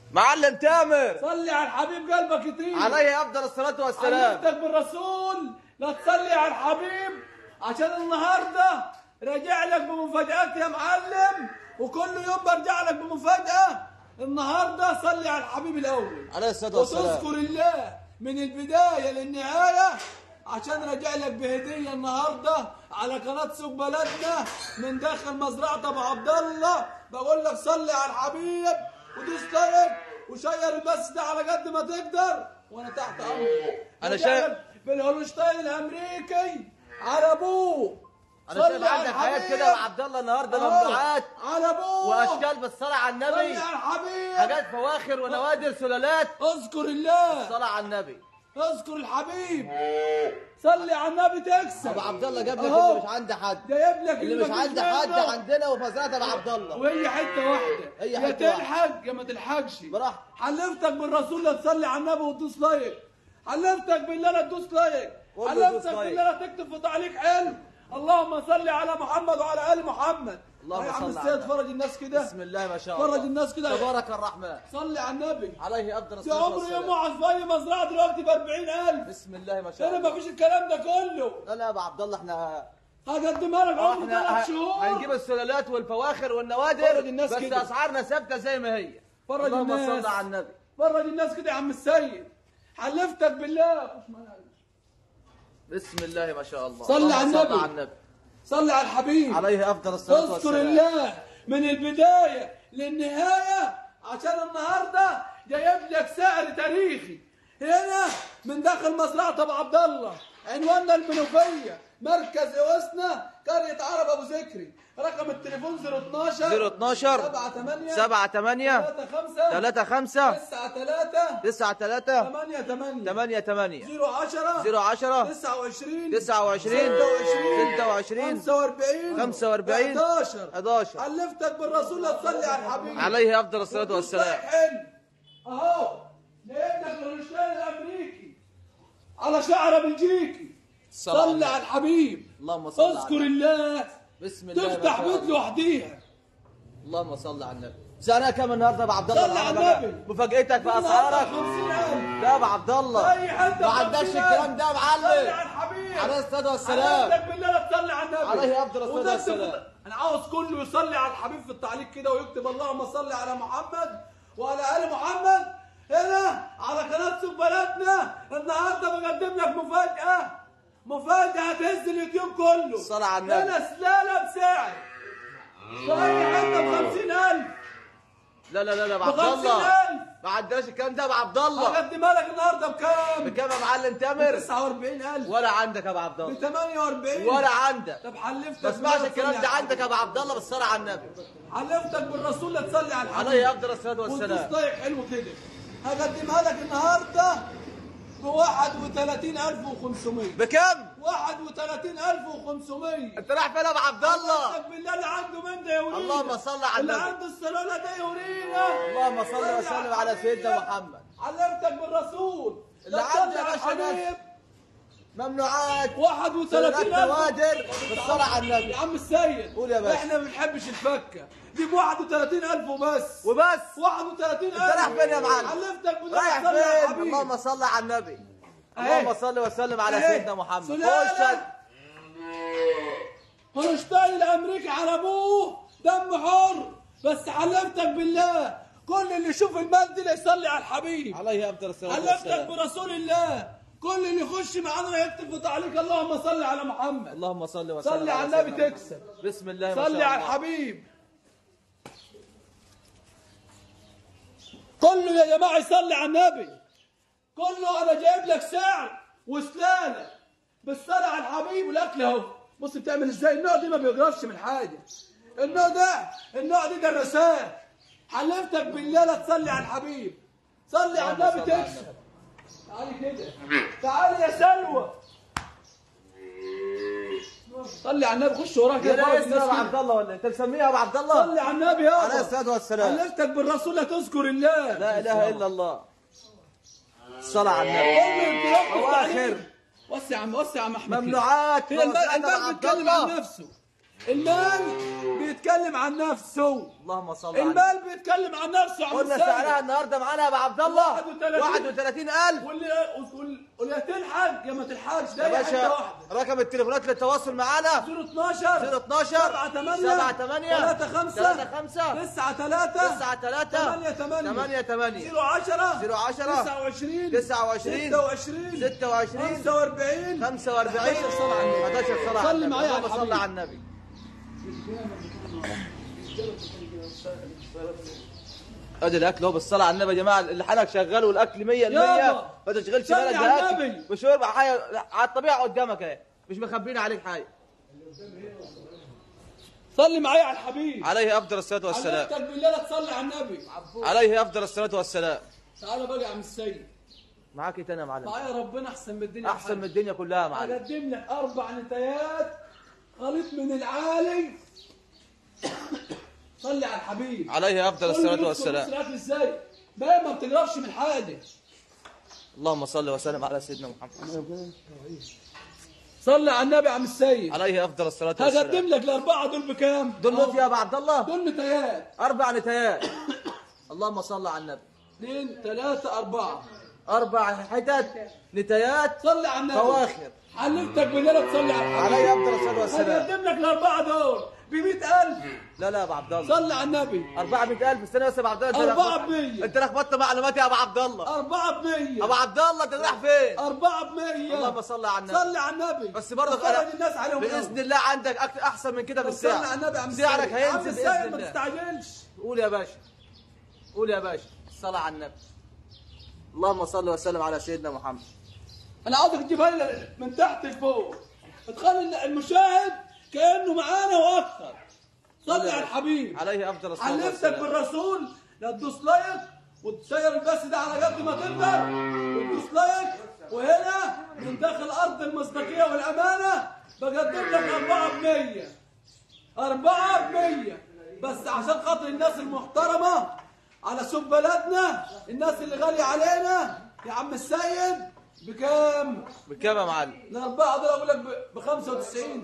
معلم تامر صلي على الحبيب قلبك يطيب عليه افضل الصلاه والسلام علمتك بالرسول لا تصلي على الحبيب عشان النهارده راجع لك بمفاجآت يا معلم وكل يوم برجع لك بمفاجأة النهارده صلي على الحبيب الأول عليه الصلاه والسلام وتذكر الله من البداية للنهاية عشان راجع لك بهدية النهاردة على قناة سوق بلدنا من داخل مزرعة أبو عبد الله بقول لك صلي على الحبيب ودوس لايك وشير البث ده على قد ما تقدر وأنا تحت أمرك أنا راجع شايف- لك بالهولشتاين الأمريكي على أبوه انا شايف صلي على عندك حاجات الحبيب. كده يا عبد الله النهارده أهو، ممنوعات على أبوه واشكال بالصلاه على صلي النبي على الحبيب حاجات فواخر ونوادر سلالات اذكر الله الصلاه على النبي اذكر الحبيب صلي على النبي تكسب ابو عبد الله جاب لك أهو. اللي مش عند حد جايب لك اللي مش مفيش عند حد منه. عندنا وفزات ابو عبد الله وهي حته واحده هي يا حتة تلحق يا ما تلحقش براحتك. حلفتك بالرسول لا تصلي على النبي وتدوس لايك حلفتك بالله لا تدوس لايك قول له دوس حلفتك لايك. بالله لا تكتب في تعليق حلو اللهم صل على محمد وعلى ال محمد اللهم يا عم صل على السيد النبي. فرج الناس كده بسم الله ما شاء الله فرج الناس كده تبارك الرحمن صلي على النبي عليه افضل ده الصلاه عمره والسلام يوم في اي مزرعه دلوقتي ب 40000 بسم الله ما شاء هنا الله ما فيش الكلام ده كله لا لا يا ابو عبد الله احنا هقدمها لك عمره احنا ثلاث ه- شهور هنجيب السلالات والفواخر والنوادر فرج الناس بس كده. اسعارنا ثابته زي ما هي فرج اللهم الناس. صل على النبي فرج الناس كده يا عم السيد حلفتك بالله خش معايا. بسم الله ما شاء الله صل اللهم على صل النبي. على النبي صلي على الحبيب عليه افضل الصلاه اذكر والسلام الله من البدايه للنهايه عشان النهارده جايب لك سعر تاريخي هنا من داخل مزرعه ابو عبد الله عنواننا المنوفيه مركز اوسنا قريه عرب ابو ذكري رقم التليفون 012 012 7 8 7 8 3 5 3 5 9 3 9 3 8 8 8 8 0 10 0 10 29 29 26 45 45 11 11 حلفتك بالرسول لا تصلي على الحبيب عليه افضل الصلاه والسلام حلو اهو جايب لك الرشدان الامريكي على شعر بلجيكي الصلاة على صلي على الحبيب اللهم صل على اذكر النبي. الله بسم الله ما تفتح شاء بيت الله. لوحديها اللهم صل على النبي سنة كم النهارده يا ابو عبد الله صل على النهاردة النبي. مفاجأتك في اسعارك 50000 لا يا ابو عبد الله اي حد ما عندكش الكلام ده يا صلي على معلم الحبيب عليه الصلاه والسلام حلفتك بالله لا تصلي على النبي عليه أفضل الصلاة وتكتب والسلام. في- انا عاوز كله يصلي على الحبيب في التعليق كده ويكتب اللهم صل على محمد وعلى ال محمد هنا على قناه سوق بلدنا النهارده بقدم لك مفاجاه مفاجاه هتهز اليوتيوب كله الصلاة على النبي. هنا سلاله بسعر في اي حته ب 50000 لا لا لا لا يا ابو ب عبد الله 50000 ما عندناش الكلام ده يا ابو عبد الله هقدمها لك النهارده بكام؟ بكام يا معلم ب تامر 49000 ولا عندك يا ابو عبد ب الله 48 ولا عندك طب حلفتك ما اسمعش بالله الكلام تصلي ده على عندك يا ابو عبد الله بالصلاه على النبي حلفتك بالرسول لا تصلي على الحبيب عليه افضل الصلاه والسلام والتصديق حلو كده هقدمها لك النهارده ب 31500 بكم 31500 انت رايح فين يا ابو عبد الله حلفتك بالله اللي عنده من ده يورينا اللهم صل على اللي النبي. عنده السلاله ده يورينا اللهم صل وسلم على سيدنا محمد حلفتك بالرسول اللي لا عنده تصلي يا على باشا ناس. الحبيب ممنوعات 31000 سلالات نوادر بالصلاه على النبي يا عم السيد قول يا باشا. احنا ما بنحبش الفكه دي ب 31000 وبس وبس 31000 انت رايح فين يا معلم؟ حلفتك بالله رايح تصلي على فين الحبيب. اللهم صل على النبي أهي. اللهم صل وسلم على أهي. سيدنا محمد خش سلالة هولشتاين الامريكي على ابوه دم حر بس حلفتك بالله كل اللي يشوف المال دي يصلي على الحبيب عليه افضل الصلاه حلفتك والسلام برسول الله كل اللي يخش معانا يكتب في تعليق اللهم صل على محمد اللهم صل وسلم صلي على سيدنا النبي محمد. تكسب بسم الله ما شاء صلي على الله. الحبيب كله يا جماعه يصلي على النبي كله انا جايب لك سعر وسلاله بالصلاه على الحبيب والاكل اهو بص بتعمل ازاي النوع دي ما بيغرفش من حاجه النوع ده النوع دي درساه حلفتك بالله لا تصلي على الحبيب صلي على اللهم النبي صل على تكسب تعالي كده تعالي يا سلوى صلي على النبي خش وراك يا يا لا فوق اسمه ابو الناس عبد الله ولا انت مسميه ابو عبد الله صلي على النبي يا عليه الصلاه والسلام حلفتك بالرسول لا تذكر الله لا اله الا الله الصلاه على النبي كله أواخر. يتوقف وسع يا عم وسع يا عم احمد كده. ممنوعات هي الم- موزعة أبو الباب عبد بيتكلم الله. عن نفسه المال بيتكلم عن نفسه اللهم صل على النبي المال بيتكلم عن نفسه يا عم قلنا السيد. سعرها النهارده معانا يا ابو عبد الله 31. 31000 واللي وال- واللي هتلحق يا ما تلحقش ده يا هي حته باشا واحده رقم التليفونات للتواصل معانا 012 012 7 8 7 8 3 5 3 5 9 3 9 3 8 8 8 8 0 10 010 29 29 26 26 45 45 11 صلاة على النبي. 11 صلاة على صلي النبي. معايا على اللهم صل الحبيب. على النبي ادي الاكل اهو بالصلاه على النبي يا جماعه اللي حالك شغال والاكل 100% يابا. ما تشغلش صلي بالك على باكل النبي. وشرب حاجه على الطبيعه قدامك اهي مش مخبيين عليك حاجه صلي معايا على الحبيب عليه افضل الصلاه والسلام علمتك بالله لا تصلي على النبي عليه افضل الصلاه والسلام تعالى بقى يا عم السيد معاك ايه تاني يا معلم معايا ربنا احسن من الدنيا احسن من الدنيا كلها يا معلم اقدم لك اربع نتايات خليط من العالي صلي على الحبيب عليه افضل قول لي الصلاه يذكر والسلام بص الاكل ازاي بقى ما بتقربش من حاجه اللهم صل وسلم على سيدنا محمد صلي على النبي يا عم السيد عليه افضل الصلاه هقدم والسلام لك الاربعه دول بكام دول موت يا ابو عبد الله دول نتايات اربع نتايات اللهم صل على النبي اثنين ثلاثه اربعه اربع حتت نتايات صلي على النبي فواخر حللتك بالله لا تصلي على الحبيب عليه افضل الصلاه والسلام هقدم لك الاربعه دول ب 100000 لا لا يا ابو عبد الله صلي على النبي 400000 استنى بس يا ابو عبد الله انت أربعة لخبطت- بمية. انت لخبطت معلومات يا ابو عبد الله أربعة بمية ابو عبد الله انت رايح فين أربعة بمية اللهم صل على النبي صلي على النبي بس برضه فرج الناس عليهم باذن الله عندك أكتر احسن من كده في طب صلي على الساعه النبي يا عم سعرك السيد. عم هينزل السيد باذن ما الله تستعجلش قول يا باشا قول يا باشا الصلاه على النبي اللهم صل وسلم على سيدنا محمد أنا عاوزك تجيبها لي من تحت لفوق تخلي المشاهد كأنه معانا وأكثر صلي على الحبيب عليه افضل الصلاه حلفتك والسلام بالرسول لا تدوس لايك وتشير البث ده على قد ما تقدر وتدوس لايك وهنا من داخل ارض المصداقيه والامانه بقدم لك أربعة بمية أربعة بمية بس عشان خاطر الناس المحترمة على سوق بلدنا الناس اللي غالية علينا يا عم السيد بكام؟ بكام يا معلم الأربعة دول أقول لك ب 95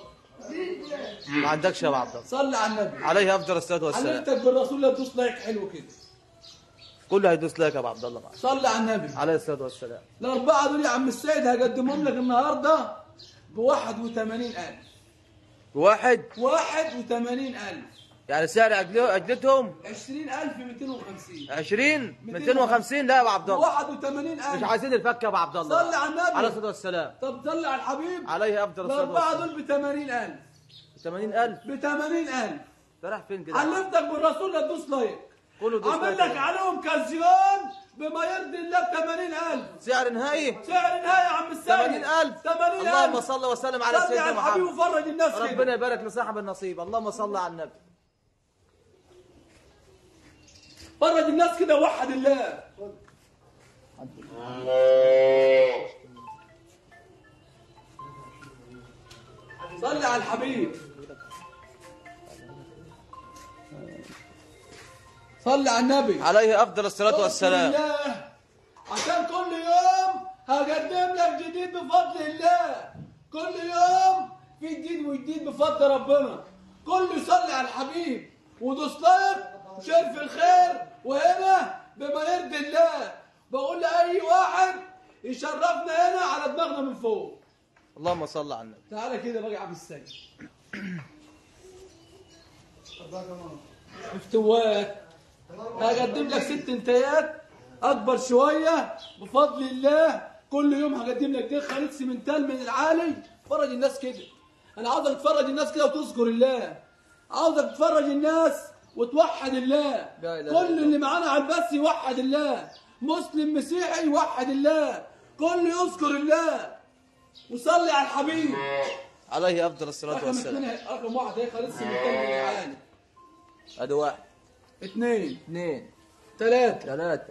ما عندكش يا ابو عبد الله صلي على النبي عليه افضل الصلاه والسلام علمتك بالرسول لا تدوس لايك حلو كده كله هيدوس لك يا ابو عبد الله معاك صلي على النبي عليه الصلاه والسلام الأربعة دول يا عم السيد هقدمهم لك النهاردة ب 81000 واحد 81000 يعني سعر عجل- عجلتهم 20250 20 250 لا يا ابو عبد الله 81000 مش عايزين الفك يا ابو عبد الله صلي على النبي. عليه الصلاه والسلام طب صلي على الحبيب عليه افضل الصلاه الأربعة والسلام دول ب 80000 80000 ب 80000 انت رايح فين كده علمتك بالرسول لا تدوس لايك كله دوس عامل لايك. لك عليهم كازيون بما يرضي الله ب 80000 سعر نهائي سعر نهاية يا عم السيد 80000 80000 اللهم صل وسلم على صلي سيدنا على الحبيب محمد وفرج الناس كده ربنا يبارك لصاحب النصيب اللهم صل على النبي فرج الناس كده وحد الله صلي على الحبيب صلي على النبي عليه افضل الصلاه والسلام بفضل الله عشان كل يوم هقدم لك جديد بفضل الله كل يوم في جديد وجديد بفضل ربنا كله يصلي على الحبيب ودوس لايك وشير في الخير وهنا بما يرضي الله بقول لأي واحد يشرفنا هنا على دماغنا من فوق اللهم صل على النبي تعالى كده بقى يا عم السيد مفتوات هقدم لك ست انتيات اكبر شويه بفضل الله كل يوم هقدم لك دي خليط سمنتال من العالي فرج الناس كده انا عاوزك تفرج الناس كده وتذكر الله عاوزك تفرج الناس وتوحد الله لا إله كل إلا اللي معانا على البث يوحد الله مسلم مسيحي يوحد الله كل يذكر الله وصلي على الحبيب عليه افضل الصلاه رقم والسلام اثنين رقم واحد هي خليط سمنتال من العالي ادي واحد اثنين اثنين ثلاثة ثلاثة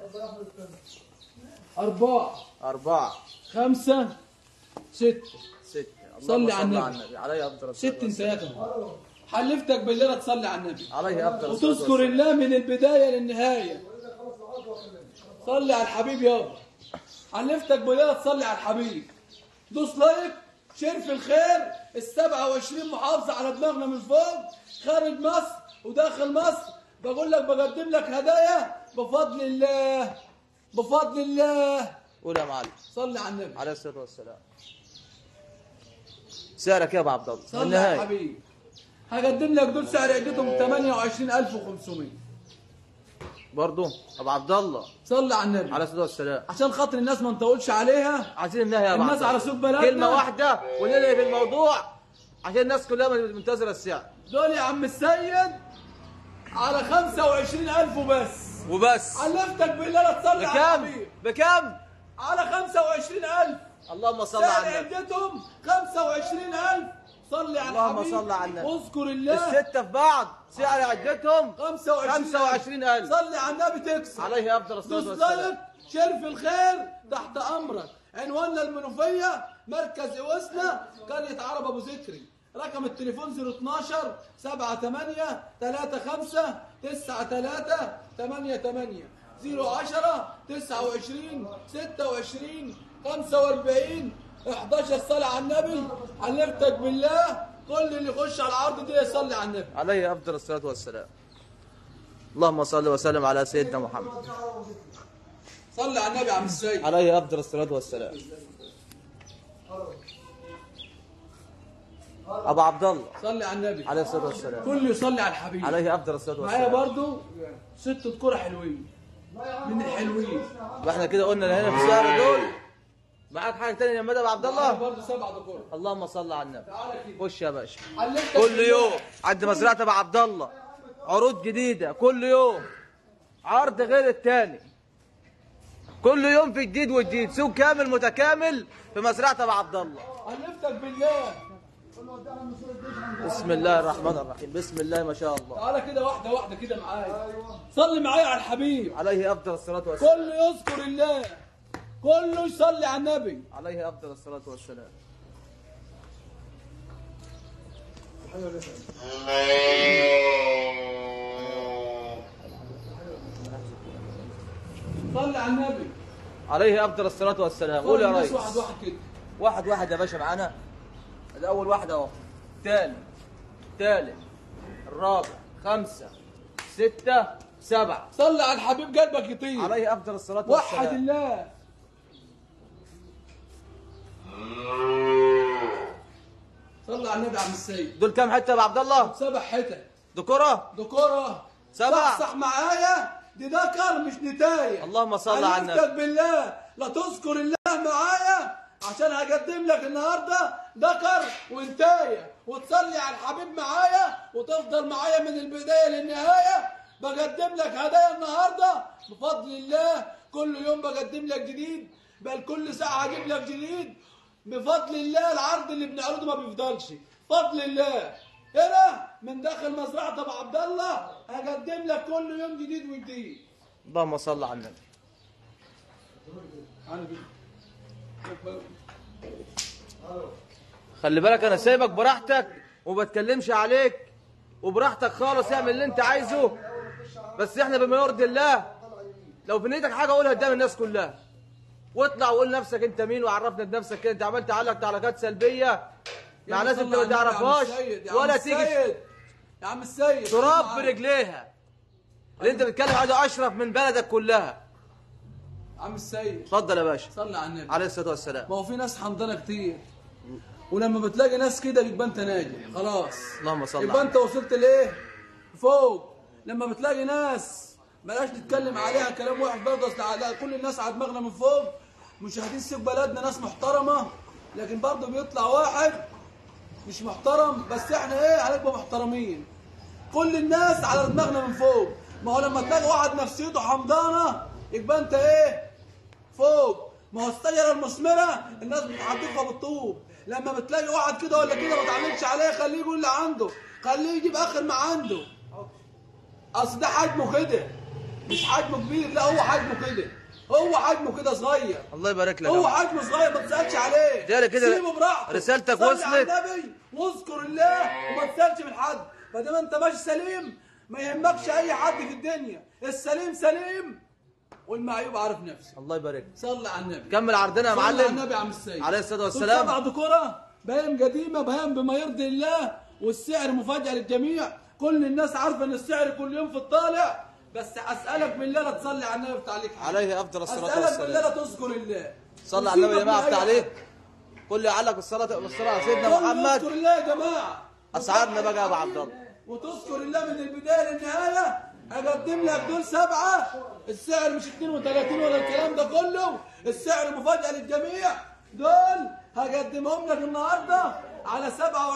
أربعة أربعة خمسة ستة ستة صلي اللهم على النبي. عليه أفضل الصلاة ست والسلام. انتهاء حلفتك بالليلة تصلي على النبي عليه أفضل الصلاة وتذكر والسلام. الله من البداية للنهاية صلي على الحبيب يابا حلفتك بالليلة تصلي على الحبيب دوس لايك شرف الخير ال 27 محافظه على دماغنا من فوق خارج مصر وداخل مصر بقول لك بقدم لك هدايا بفضل الله بفضل الله قول يا معلم صلي على النبي عليه الصلاه والسلام سعرك يا ابو عبد الله صلي على النهايه الحبيب هقدم لك دول سعر عدتهم 28500 برضه ابو عبد الله صلي على النبي عليه الصلاه والسلام عشان خاطر الناس ما نطولش عليها عايزين النهايه يا ابو الناس عبد على الله. سوق بلدنا. كلمه واحده وننهي في الموضوع عشان الناس كلها منتظره السعر دول يا عم السيد على 25000 وبس وبس علفتك بالله لا تصلي على بكم الحبيب بكم على 25000 اللهم صل سعر على النبي عدتهم 25000 صلي على اللهم الحبيب صل على النبي. واذكر الله الستة في بعض سعر عدتهم 25000 25000 صلي على النبي تكسب عليه افضل الصلاه دوس والسلام لايك شير في الخير تحت امرك عنواننا المنوفيه مركز اوسنا قريه عرب ابو ذكري رقم التليفون 012 78 35 93 88 010 29 26 45 11 صلاه على النبي علمتك بالله كل اللي يخش على العرض دي يصلي على النبي عليه افضل الصلاه والسلام اللهم صل وسلم على سيدنا محمد صلي على النبي يا عم السيد عليه افضل الصلاه والسلام ابو عبد الله صلي على النبي عليه الصلاه والسلام كل يصلي على الحبيب عليه افضل الصلاه معايا والسلام برضو ست كرة حلوين من الحلوين واحنا كده قلنا هنا في السعر دول معاك حاجه ثانيه يا مدى ابو عبد معايا الله برضو سبع كرة اللهم صل على النبي تعالى كده خش يا باشا علمتك كل بالله. يوم عند مزرعه ابو عبد الله عروض جديده كل يوم عرض غير التاني كل يوم في جديد وجديد سوق كامل متكامل في مزرعه ابو عبد الله علمتك بالله بسم الله الرحمن الرحيم بسم الله ما شاء الله تعالى كده واحدة واحدة كده معايا صلي معايا على الحبيب عليه افضل الصلاه والسلام كله يذكر الله كله يصلي على النبي عليه افضل الصلاه والسلام صلي على النبي عليه افضل الصلاه والسلام قول يا الناس ريس واحد واحد كده واحد واحد يا باشا معانا ده اول واحد اهو تاني تالت الرابع خمسة ستة سبعة صلي على الحبيب قلبك يطير عليه افضل الصلاة وحد والسلام الله صلي على النبي يا عم السيد دول كام حتة يا أبو عبد الله؟ سبع حتت دكرة دكورة سبع. صح معايا دي ذكر مش نتاية اللهم صل على النبي. علمتك بالله لا تذكر الله معايا عشان هقدم لك النهارده ذكر وانتاية وتصلي على الحبيب معايا وتفضل معايا من البداية للنهاية بقدم لك هدايا النهارده بفضل الله كل يوم بقدم لك جديد بل كل ساعة هجيب لك جديد بفضل الله العرض اللي بنعرضه ما بيفضلش فضل الله هنا من داخل مزرعة ابو عبد الله هقدم لك كل يوم جديد وجديد اللهم صل على النبي خلي بالك انا سايبك براحتك وما بتكلمش عليك وبراحتك خالص اعمل اللي انت عايزه بس احنا بما يرضي الله لو في نيتك حاجه قولها قدام الناس كلها واطلع وقول نفسك انت مين وعرفنا بنفسك كده انت عملت علق تعليقات سلبيه مع ناس انت ما تعرفهاش ولا تيجي السيد يا عم السيد تراب معايا. برجليها اللي انت بتتكلم عنه اشرف من بلدك كلها عم السيد اتفضل يا باشا صلي على النبي عليه الصلاه والسلام ما هو في ناس حمضانه كتير ولما بتلاقي ناس كده يبقى انت ناجح خلاص اللهم صل يبقى على انت وصلت لايه فوق لما بتلاقي ناس بلاش نتكلم عليها كلام وحش برضه اصل على كل الناس على دماغنا من فوق مشاهدين سوق بلدنا ناس محترمه لكن برضه بيطلع واحد مش محترم بس احنا ايه هنبقى محترمين كل الناس على دماغنا من فوق ما هو لما تلاقي واحد نفسيته حمضانه يبقى انت ايه فوق ما هو السيارة المثمرة الناس بتحدفها بالطوب لما بتلاقي واحد كده ولا كده ما تعلمش عليه خليه يقول اللي عنده خليه يجيب اخر ما عنده اصل ده حجمه كده مش حجمه كبير لا هو حجمه كده هو حجمه كده صغير الله يبارك لك هو يا عم. حجمه صغير ما تسالش عليه ده كده سيبه براحته رسالتك صلي وصلت. على النبي واذكر الله وما تسالش من حد ما دام انت ماشي سليم ما يهمكش اي حد في الدنيا السليم سليم والمعيوب عارف نفسه الله يبارك صلي على النبي كمل عرضنا يا صلي على معلم النبي يا عم السيد عليه الصلاة دول والسلام. سبع ذكورة بهايم قديمه بهايم بما يرضي الله والسعر مفاجاه للجميع كل الناس عارفه ان السعر كل يوم في الطالع بس اسالك بالله لا تصلي على النبي في تعليق حاجة. عليه افضل الصلاه اسالك بالله لا والسلام تذكر الله صلى على النبي يا وسيبك جماعه من أي بتعليق حاجة. كل يعلق بالصلاه والصلاه على سيدنا كل محمد يذكر الله يا جماعه اسعدنا بقى يا ابو عبد الله وتذكر الله من البدايه للنهايه اقدم لك دول سبعه السعر مش 32 ولا الكلام ده كله السعر مفاجاه للجميع دول هقدمهم لك النهارده على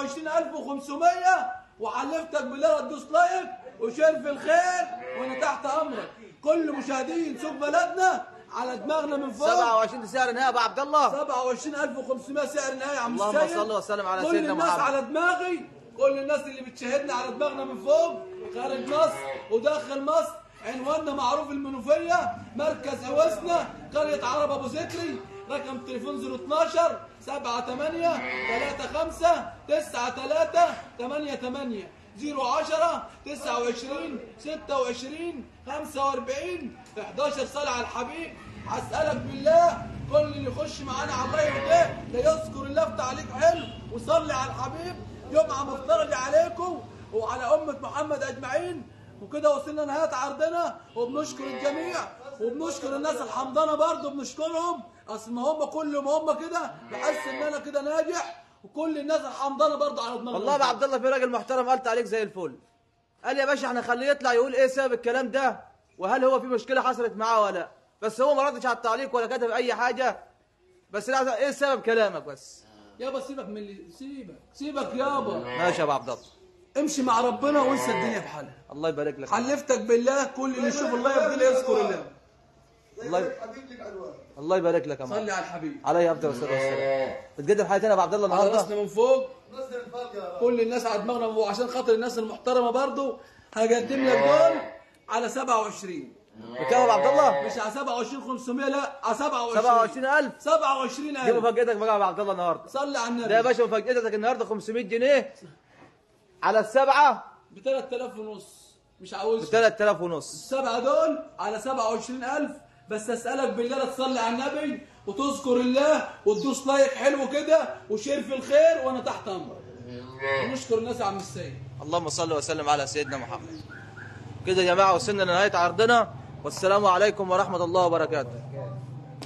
27500 وحلفتك بالله لا تدوس لايك وشير في الخير وانا تحت امرك كل مشاهدين سوق بلدنا على دماغنا من فوق 27 دي سعر نهائي يا ابو عبد الله 27500 سعر نهائي يا عم اللهم السيد. صل وسلم على كل سيدنا الناس محمد. على دماغي كل الناس اللي بتشاهدنا على دماغنا من فوق خارج مصر وداخل مصر عنواننا معروف المنوفية مركز هوسنا قرية عرب أبو ذكري رقم تليفون 012 78 35 93 88 010 29 26 45 11 صلاه على الحبيب هسألك بالله كل اللي يخش معانا على اللايف ده ده يذكر الله في تعليق حلو وصلي على الحبيب جمعة مفترجة عليكم وعلى أمة محمد أجمعين وكده وصلنا نهاية عرضنا وبنشكر الجميع وبنشكر الناس الحمضانة برضه بنشكرهم أصل ما هم كلهم هم كده بحس إن أنا كده ناجح وكل الناس الحمضانة برضه على دماغنا والله يا ابو عبد الله في راجل محترم قالت عليك زي الفل قال يا باشا احنا خليه يطلع يقول ايه سبب الكلام ده وهل هو في مشكله حصلت معاه ولا لا بس هو ما ردش على التعليق ولا كتب اي حاجه بس لا ايه سبب كلامك بس يابا سيبك من اللي سيبك سيبك يابا ماشي يا ابو عبد الله امشي مع ربنا وانسى الدنيا بحالها الله يبارك لك حلفتك بالله كل اللي يشوف اللايف دي يذكر الله الله ي- الله يبارك لك يا معلم صلي على الحبيب عليه افضل الصلاه والسلام بتقدم حاجه تانية يا ابو عبد الله على النهارده راسنا من فوق كل الناس على دماغنا من فوق عشان خاطر الناس المحترمه برضو هقدم لك دول على 27 بكام يا ابو عبد الله مش على 27 500 لا على 27 27000 27 دي ألف مفاجاتك بقى يا ابو عبد الله النهارده صلي على ده يا النبي باشا مفاجاتك النهارده 500 جنيه على السبعه ب 3000 ونص مش ب عاوز 3000 ونص السبعة دول على 27000 بس اسألك بالله لا تصلي على النبي وتذكر الله وتدوس لايك حلو كده وشير في الخير وانا تحت امرك ونشكر الناس يا عم السيد اللهم صل وسلم على سيدنا محمد كده يا جماعه وصلنا لنهايه عرضنا والسلام عليكم ورحمه الله وبركاته